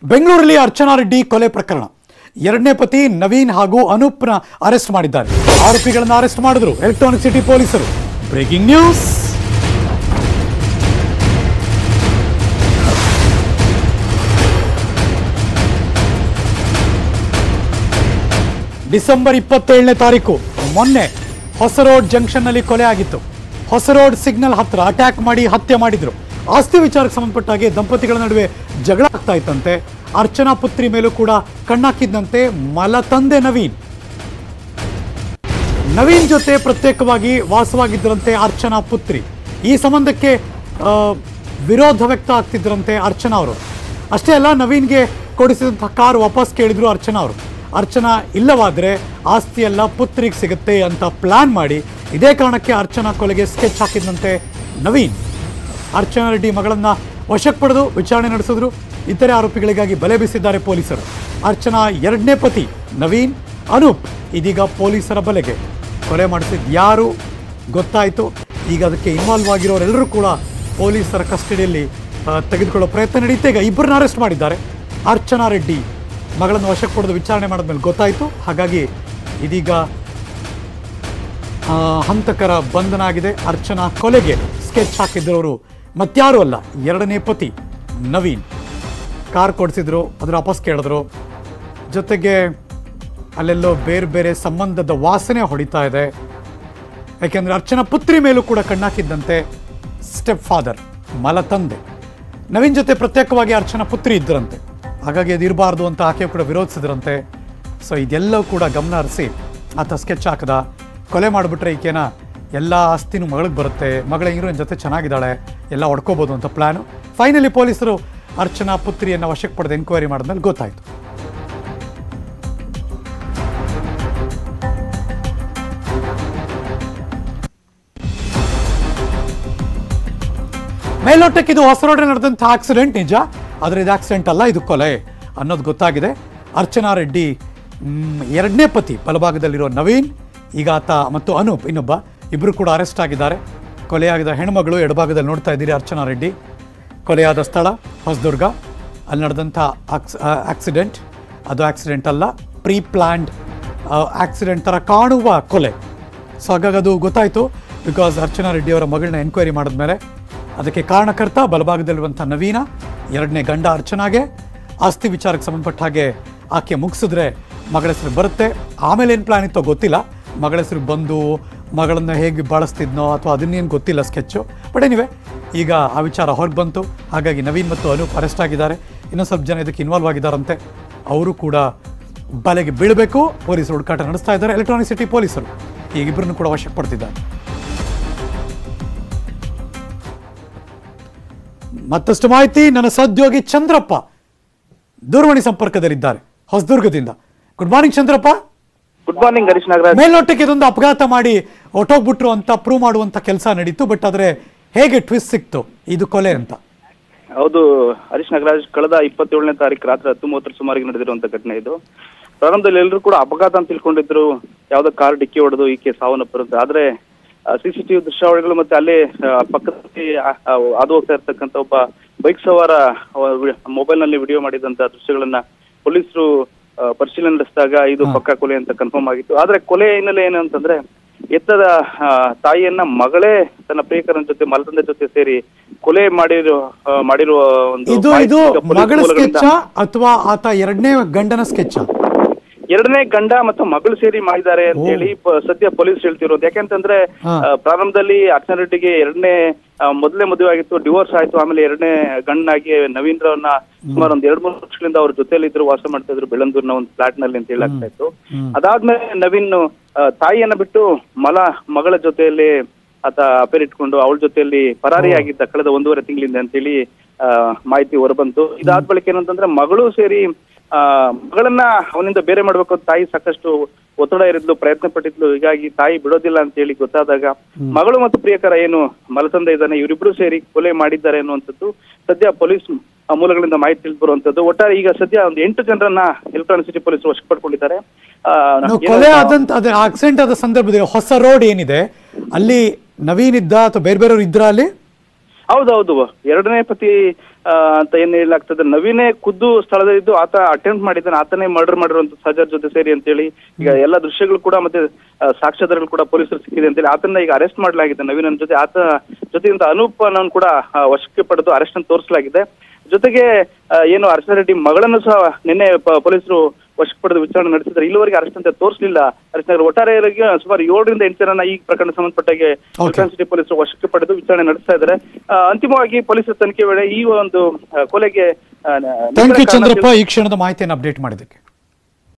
ಬೆಂಗಳೂರಲ್ಲಿ ಅರ್ಚನಾ ರೆಡ್ಡಿ ಕೊಲೆ ಪ್ರಕರಣ ಎರಡನೇ ಪತಿ ನವೀನ್ ಹಾಗೂ ಅನೂಪ್ನ ಅರೆಸ್ಟ್ ಮಾಡಿದ್ದಾರೆ ಆರೋಪಿಗಳನ್ನು ಅರೆಸ್ಟ್ ಮಾಡಿದ್ರು ಎಲೆಕ್ಟ್ರಾನಿಕ್ ಸಿಟಿ ಪೊಲೀಸರು ಬ್ರೇಕಿಂಗ್ ನ್ಯೂಸ್ ಡಿಸೆಂಬರ್ ಇಪ್ಪತ್ತೇಳನೇ ತಾರೀಕು ಮೊನ್ನೆ ಹೊಸ ರೋಡ್ ಜಂಕ್ಷನ್ನಲ್ಲಿ ಕೊಲೆ ಆಗಿತ್ತು ಹೊಸ ರೋಡ್ ಸಿಗ್ನಲ್ ಹತ್ರ ಅಟ್ಯಾಕ್ ಮಾಡಿ ಹತ್ಯೆ ಮಾಡಿದ್ರು ಆಸ್ತಿ ವಿಚಾರಕ್ಕೆ ಸಂಬಂಧಪಟ್ಟ ಹಾಗೆ ದಂಪತಿಗಳ ನಡುವೆ ಜಗಳ ಆಗ್ತಾ ಇತ್ತಂತೆ ಅರ್ಚನಾ ಪುತ್ರಿ ಮೇಲೂ ಕೂಡ ಕಣ್ಣಾಕಿದ್ದಂತೆ ಮಲತಂದೆ ನವೀನ್ ನವೀನ್ ಜೊತೆ ಪ್ರತ್ಯೇಕವಾಗಿ ವಾಸವಾಗಿದ್ದರಂತೆ ಅರ್ಚನಾ ಪುತ್ರಿ ಈ ಸಂಬಂಧಕ್ಕೆ ಆ, ವಿರೋಧ ವ್ಯಕ್ತ ಆಗ್ತಿದ್ರಂತೆ ಅರ್ಚನಾ ಅವರು ಅಷ್ಟೇ ಅಲ್ಲ ನವೀನ್ಗೆ ಕೊಡಿಸಿದಂತಹ ಕಾರು ವಾಪಸ್ ಕೇಳಿದ್ರು ಅರ್ಚನಾ ಅವರು ಅರ್ಚನಾ ಇಲ್ಲವಾದರೆ ಆಸ್ತಿ ಎಲ್ಲ ಪುತ್ರಿಗೆ ಸಿಗುತ್ತೆ ಅಂತ ಪ್ಲಾನ್ ಮಾಡಿ ಇದೇ ಕಾರಣಕ್ಕೆ ಅರ್ಚನಾ ಕೊಲೆಗೆ ಸ್ಕೆಚ್ ಹಾಕಿದ್ದಂತೆ ನವೀನ್ ಅರ್ಚನಾ ರೆಡ್ಡಿ ಮಗಳನ್ನ ವಶಕ್ಕೆ ಪಡೆದು ವಿಚಾರಣೆ ನಡೆಸಿದ್ರು ಇತರೆ ಆರೋಪಿಗಳಿಗಾಗಿ ಬಲೆ ಬೀಸಿದ್ದಾರೆ ಪೊಲೀಸರು ಅರ್ಚನಾ ಎರಡನೇ ಪತಿ ನವೀನ್ ಅನೂಪ್ ಇದೀಗ ಪೊಲೀಸರ ಬಲೆಗೆ ಕೊಲೆ ಮಾಡಿಸಿದ ಯಾರು ಗೊತ್ತಾಯಿತು ಈಗ ಅದಕ್ಕೆ ಇನ್ವಾಲ್ವ್ ಆಗಿರೋರೆಲ್ಲರೂ ಕೂಡ ಪೊಲೀಸರ ಕಸ್ಟಡಿಯಲ್ಲಿ ಆ, ತೆಗೆದುಕೊಳ್ಳೋ ಪ್ರಯತ್ನ ನಡೀತೆ ಈಗ ಇಬ್ಬರನ್ನ ಅರೆಸ್ಟ್ ಮಾಡಿದ್ದಾರೆ ಅರ್ಚನಾ ರೆಡ್ಡಿ ಮಗಳನ್ನು ವಶಕ್ಕೆ ಪಡೆದು ವಿಚಾರಣೆ ಮಾಡಿದ್ಮೇಲೆ ಗೊತ್ತಾಯಿತು ಹಾಗಾಗಿ ಇದೀಗ ಆ, ಹಂತಕರ ಬಂಧನ ಆಗಿದೆ ಅರ್ಚನಾ ಕೊಲೆಗೆ ಸ್ಕೆಚ್ ಹಾಕಿದ್ದವರು ಮತ್ಯಾರೂ ಅಲ್ಲ ಎರಡನೇ ಪತಿ ನವೀನ್ ಕಾರ್ ಕೊಡಿಸಿದ್ರು ಅದ್ರ ವಾಪಸ್ ಕೇಳಿದ್ರು ಜೊತೆಗೆ ಅಲ್ಲೆಲ್ಲೋ ಬೇರೆ ಬೇರೆ ಸಂಬಂಧದ ವಾಸನೆ ಹೊಡಿತಾ ಇದೆ ಯಾಕೆಂದ್ರೆ ಅರ್ಚನಾ ಪುತ್ರಿ ಮೇಲೂ ಕೂಡ ಕಣ್ಣಾಕಿದ್ದಂತೆ ಸ್ಟೆಪ್ ಫಾದರ್ ಮಲತಂದೆ ನವೀನ್ ಜೊತೆ ಪ್ರತ್ಯೇಕವಾಗಿ ಅರ್ಚನಾ ಪುತ್ರಿ ಇದ್ದರಂತೆ ಹಾಗಾಗಿ ಅದು ಇರಬಾರ್ದು ಅಂತ ಆಕೆ ಕೂಡ ವಿರೋಧಿಸಿದ್ರಂತೆ ಸೊ ಇದೆಲ್ಲವೂ ಕೂಡ ಗಮನ ಹರಿಸಿ ಆತ ಸ್ಕೆಚ್ ಹಾಕದ ಕೊಲೆ ಮಾಡಿಬಿಟ್ರೆ ಈಕೆನ ಎಲ್ಲ ಆಸ್ತಿನೂ ಮಗಳಿಗೆ ಬರುತ್ತೆ ಮಗಳ ಹೀರೋಯಿನ್ ಜೊತೆ ಚೆನ್ನಾಗಿದ್ದಾಳೆ ಎಲ್ಲ ಹೊಡ್ಕೋಬೋದು ಅಂತ ಪ್ಲ್ಯಾನು ಫೈನಲಿ ಪೊಲೀಸರು ಅರ್ಚನಾ ಪುತ್ರಿಯನ್ನು ವಶಕ್ಕೆ ಪಡೆದು ಎನ್ಕ್ವೈರಿ ಮಾಡಿದ್ಮೇಲೆ ಗೊತ್ತಾಯಿತು ಮೇಲ್ನೋಟಕ್ಕೆ ಇದು ಹೊಸ ರೋಡ್ ನಡೆದಂಥ ಆಕ್ಸಿಡೆಂಟ್ ನಿಜ ಆದರೆ ಇದು ಆಕ್ಸಿಡೆಂಟ್ ಅಲ್ಲ ಇದು ಕೊಲೆ ಅನ್ನೋದು ಗೊತ್ತಾಗಿದೆ ಅರ್ಚನಾ ರೆಡ್ಡಿ ಮ್, ಎರಡನೇ ಪತಿ ಬಲಭಾಗದಲ್ಲಿರೋ ನವೀನ್ ಈಗ ಆತ ಮತ್ತು ಅನೂಪ್ ಇನ್ನೊಬ್ಬ ಇಬ್ಬರು ಕೂಡ ಅರೆಸ್ಟ್ ಆಗಿದ್ದಾರೆ ಕೊಲೆಯಾಗಿದ್ದ ಹೆಣ್ಮಗಳು ಎಡಭಾಗದಲ್ಲಿ ನೋಡ್ತಾ ಇದ್ದೀರಿ ಅರ್ಚನಾ ರೆಡ್ಡಿ ಕೊಲೆಯಾದ ಸ್ಥಳ ಹೊಸದುರ್ಗ ಅಲ್ಲಿ ನಡೆದಂಥ ಆಕ್ಸ್ ಆಕ್ಸಿಡೆಂಟ್ ಅದು ಆಕ್ಸಿಡೆಂಟ್ ಅಲ್ಲ ಪ್ರೀ ಪ್ಲ್ಯಾಂಡ್ ಆಕ್ಸಿಡೆಂಟ್ ಥರ ಕಾಣುವ ಕೊಲೆ ಸೊ ಹಾಗಾಗಿ ಅದು ಗೊತ್ತಾಯಿತು ಬಿಕಾಸ್ ಅರ್ಚನಾ ರೆಡ್ಡಿ ಅವರ ಮಗಳನ್ನ ಎನ್ಕ್ವೈರಿ ಮಾಡಿದ್ಮೇಲೆ ಅದಕ್ಕೆ ಕಾರಣಕರ್ತ ಬಲಭಾಗದಲ್ಲಿರುವಂಥ ನವೀನ ಎರಡನೇ ಗಂಡ ಅರ್ಚನಾಗೆ ಆಸ್ತಿ ವಿಚಾರಕ್ಕೆ ಸಂಬಂಧಪಟ್ಟ ಹಾಗೆ ಆಕೆ ಮುಗಿಸಿದ್ರೆ ಮಗಳ ಹೆಸರು ಬರುತ್ತೆ ಆಮೇಲೆ ಏನು ಪ್ಲಾನ್ ಇತ್ತೋ ಗೊತ್ತಿಲ್ಲ ಮಗಳ ಹೆಸರು ಬಂದು ಮಗಳನ್ನ ಹೇಗೆ ಬಳಸ್ತಿದ್ನೋ ಅಥವಾ ಅದನ್ನೇನು ಗೊತ್ತಿಲ್ಲ ಸ್ಕೆಚ್ಚು ಬಟ್ ಎನಿವೆ ಈಗ ಆ ವಿಚಾರ ಹೊರಗೆ ಬಂತು ಹಾಗಾಗಿ ನವೀನ್ ಮತ್ತು ಅನೂಪ್ ಅರೆಸ್ಟ್ ಆಗಿದ್ದಾರೆ ಇನ್ನೂ ಸ್ವಲ್ಪ ಜನ ಇದಕ್ಕೆ ಇನ್ವಾಲ್ವ್ ಆಗಿದ್ದಾರಂತೆ ಅವರು ಕೂಡ ಬಲೆಗೆ ಬೀಳಬೇಕು ಪೊಲೀಸರು ಹುಡುಕಾಟ ನಡೆಸ್ತಾ ಇದ್ದಾರೆ ಎಲೆಕ್ಟ್ರಾನಿಕ್ ಸಿಟಿ ಪೊಲೀಸರು ಈಗ ಇಬ್ಬರನ್ನು ಕೂಡ ವಶಕ್ಕೆ ಪಡ್ತಿದ್ದಾರೆ ಮತ್ತಷ್ಟು ಮಾಹಿತಿ ನನ್ನ ಸಹೋದ್ಯೋಗಿ ಚಂದ್ರಪ್ಪ ದೂರವಾಣಿ ಸಂಪರ್ಕದಲ್ಲಿದ್ದಾರೆ ಹೊಸದುರ್ಗದಿಂದ good morning Chandrappa good morning Harish Nagaraj ಮೇಲ್ನೋಟಕ್ಕೆ ಇದೊಂದು ಅಪಘಾತ ಮಾಡಿ ಹೊಟ್ಟೋಗ್ಬಿಟ್ರು ಅಂತ ಪ್ರೂವ್ ಮಾಡುವಂತ ಕೆಲಸ ನಡೀತು ಬಟ್ ಆದ್ರೆ ಹೇಗೆ ಟ್ವಿಸ್ಟ್ ಸಿಕ್ತು ಇದು ಕೊಲೆ ಅಂತ ಹೌದು ಹರೀಶ್ ನಾಗರಾಜ್ ಕಳೆದ ಇಪ್ಪತ್ತೇಳನೇ ತಾರೀಕು ರಾತ್ರಿ ಹತ್ತು ಮೂವತ್ತರ ಸುಮಾರಿಗೆ ನಡೆದಿರುವಂತ ಘಟನೆ ಇದು ಪ್ರಾರಂಭದಲ್ಲಿ ಎಲ್ಲರೂ ಕೂಡ ಅಪಘಾತ ಅಂತ ತಿಳ್ಕೊಂಡಿದ್ರು ಯಾವ್ದೋ ಕಾರ್ ಡಿಕ್ಕಿ ಹೊಡೆದು ಈಕೆ ಸಾವನ್ನಪ್ಪಿರುತ್ತೆ ಆದ್ರೆ ಸಿಸಿಟಿವಿ ದೃಶ್ಯಾವಳಿಗಳು ಮತ್ತೆ ಅಲ್ಲೇ ಆ, ಪಕ್ಕದಲ್ಲಿ ಆ, ಆ, ಹಾದು ಹೋಗ್ತಾ ಇರ್ತಕ್ಕಂಥ ಒಬ್ಬ ಬೈಕ್ ಸವಾರ ಮೊಬೈಲ್ ನಲ್ಲಿ ವಿಡಿಯೋ ಮಾಡಿದಂತ ದೃಶ್ಯಗಳನ್ನ ಪೊಲೀಸರು ಆ, ಪರಿಶೀಲನೆ ನಡೆಸಿದಾಗ ಇದು ಪಕ್ಕ ಕೊಲೆ ಅಂತ ಕನ್ಫರ್ಮ್ ಆಗಿತ್ತು ಆದ್ರೆ ಕೊಲೆ ಹಿನ್ನೆಲೆ ಏನು ಅಂತಂದ್ರೆ ಎತ್ತದ ಆ, ತಾಯಿಯನ್ನ ಮಗಳೇ ತನ್ನ ಪ್ರಿಯಕರನ ಜೊತೆ ಮಲತಂದೆ ಜೊತೆ ಸೇರಿ ಕೊಲೆ ಮಾಡಿರೋ ಆ, ಮಾಡಿರುವ ಒಂದು ಇದು ಮಾಹಿತಿ ಇದು ಈಗ ಪೊಲೀಸ್ ಮಗಳ ಮೂಲಗಳಿಂದ- ಸ್ಕೆಚ್ಚಾ ಅಥವಾ ಆತ ಎರಡನೇ ಗಂಡನ ಸ್ಕೆಚ್ಚಾ ಎರಡನೇ ಗಂಡ ಮತ್ತು ಮಗಳು ಸೇರಿ ಮಾಡಿದ್ದಾರೆ ಅಂತ ಹೇಳಿ ಪ- ಸದ್ಯ ಪೊಲೀಸ್ ಹೇಳ್ತಿರೋದು ಯಾಕೆಂತಂದ್ರೆ ಹಾ. ಆ, ಪ್ರಾರಂಭದಲ್ಲಿ ಅರ್ಚನಾ ರೆಡ್ಡಿಗೆ ಎರಡನೇ ಆ, ಮೊದಲನೇ ಮದುವೆ ಆಗಿತ್ತು ಡಿವೋರ್ಸ್ ಆಯ್ತು ಆಮೇಲೆ ಎರಡನೇ ಗಂಡನಾಗಿ ನವೀಂದ್ರವನ್ನ ಸುಮಾರು ಒಂದ್ ಎರಡ್ ಮೂರು ವರ್ಷಗಳಿಂದ ಅವ್ರ ಜೊತೆಲಿ ಇದ್ರು ವಾಸ ಮಾಡ್ತಾ ಇದ್ರು ಬೆಳ್ಳಂದೂರ್ನ ಒಂದು ಫ್ಲಾಟ್ ನಲ್ಲಿ ಅಂತ ಹೇಳಾಗ್ತಾ ಇತ್ತು ಅದಾದ್ಮೇಲೆ ನವೀನ್ ಆ, ತಾಯಿಯನ್ನ ಬಿಟ್ಟು ಮಲ ಮಗಳ ಜೊತೆಯಲ್ಲಿ ಆತ ಅಪೇರ್ ಇಟ್ಕೊಂಡು ಅವಳ ಜೊತೆಯಲ್ಲಿ ಪರಾರಿಯಾಗಿದ್ದ ಕಳೆದ ಒಂದೂವರೆ ತಿಂಗಳಿಂದ ಅಂತೇಳಿ ಆ, ಮಾಹಿತಿ ಹೊರಬಂತು ಇದಾದ ಬಳಿಕ ಏನಂತಂದ್ರೆ ಮಗಳು ಸೇರಿ ಆ ಮಗಳನ್ನ ಅವನಿಂದ ಬೇರೆ ಮಾಡ್ಬೇಕು ಅಂತ ತಾಯಿ ಸಾಕಷ್ಟು ಒತ್ತಡ ಇರಿದ್ಲು ಪ್ರಯತ್ನ ಪಟ್ಟಿದ್ಲು ಹೀಗಾಗಿ ತಾಯಿ ಬಿಡೋದಿಲ್ಲ ಅಂತ ಹೇಳಿ ಗೊತ್ತಾದಾಗ ಮಗಳು ಮತ್ತು ಪ್ರಿಯಕರ ಏನು ಮಲತಂದೆ ಇದ್ದಾನೆ ಇವರಿಬ್ರು ಸೇರಿ ಕೊಲೆ ಮಾಡಿದ್ದಾರೆ ಅನ್ನುವಂಥದ್ದು ಸದ್ಯ ಪೊಲೀಸ್ ಆ ಮೂಲಗಳಿಂದ ಮಾಹಿತಿ ತಿಳಿದು ಬರುವಂತದ್ದು ಒಟ್ಟಾರೆ ಈಗ ಸದ್ಯ ಒಂದು ಎಂಟು ಜನರನ್ನ ಎಲೆಕ್ಟ್ರಾನಿಕ್ ಸಿಟಿ ಪೊಲೀಸರು ವಶಕ್ಕೆ ಪಡ್ಕೊಂಡಿದ್ದಾರೆ ಆ, ನಾವು ಏನು- ಕೊಲೆ ಆದಂತ ಅದೇ ಆಕ್ಸಿಡೆಂಟ್ ಆದ ಸಂದರ್ಭದಲ್ಲಿ ಹೊಸ ರೋಡ್ ಏನಿದೆ ಅಲ್ಲಿ ನವೀನ್ ಇದ್ದ ಅಥವಾ ಬೇರೆ ಬೇರೆಯವ್ರು ಇದ್ರ ಅಲ್ಲಿ ಹೌದೌದು ಎರಡನೇ ಪತಿ ಆ, ಅಂತ ಏನ್ ಹೇಳಲಾಗ್ತದೆ ನವೀನೇ ಖುದ್ದು ಸ್ಥಳದಲ್ಲಿದ್ದು ಆತ ಅಟೆಂಪ್ಟ್ ಮಾಡಿದ್ದಾನೆ ಆತನೇ ಮರ್ಡರ್ ಮಾಡಿರುವಂತ ಸಹಜರ ಜೊತೆ ಸೇರಿ ಅಂತೇಳಿ ಈಗ ಎಲ್ಲ ದೃಶ್ಯಗಳು ಕೂಡ ಮತ್ತೆ ಆ, ಸಾಕ್ಷ್ಯಾಧಾರಗಳು ಕೂಡ ಪೊಲೀಸರು ಸಿಕ್ಕಿದೆ ಅಂತೇಳಿ ಆತನ ಈಗ ಅರೆಸ್ಟ್ ಮಾಡಲಾಗಿದೆ ನವೀನನ ಜೊತೆ ಆತ ಜೊತೆಯಿಂದ ಅನೂಪ್ ಅನ್ನೋನ್ ಕೂಡ ಆ, ವಶಕ್ಕೆ ಪಡೆದು ಅರೆಸ್ಟ್ ಅನ್ನು ತೋರಿಸಲಾಗಿದೆ ಜೊತೆಗೆ ಆ, ಏನು ಅರ್ಚನಾ ರೆಡ್ಡಿ ಮಗಳನ್ನು ಸಹ ನಿನ್ನೆ ಪ- ಪೊಲೀಸರು ವಶಕ್ಕೆ ಪಡೆದು ವಿಚಾರಣೆ ನಡೆಸಿದ್ದಾರೆ ಇಲ್ಲಿವರೆಗೆ ಅರೆಸ್ಟ್ ಅಂತ ತೋರಿಸಲಿಲ್ಲ ಅರೆಸ್ಟ್ ನಗರ ಒಟ್ಟಾರೆಯಾಗಿ ಸುಮಾರು ಏಳರಿಂದ ಎಂಟು ಜನನ ಈ ಪ್ರಕರಣ ಸಂಬಂಧಪಟ್ಟಾಗೆ Okay. ಸಿಟಿ ಪೊಲೀಸರು ವಶಕ್ಕೆ ಪಡೆದು ವಿಚಾರಣೆ ನಡೆಸ್ತಾ ಇದ್ದಾರೆ ಆ, ಅಂತಿಮವಾಗಿ ಪೊಲೀಸರ ತನಿಖೆ ವೇಳೆ ಈ ಒಂದು ಆ, ಕೊಲೆಗೆ ಆ, ನ- ಥ್ಯಾಂಕ್ ಯು ನಿಖರ ಕಾರಣ ಚಂದ್ರಪ್ಪ ಈ ಕ್ಷಣದ ಮಾಹಿತಿಯನ್ನು ಅಪ್ಡೇಟ್ ಮಾಡಿದ್ದಕ್ಕೆ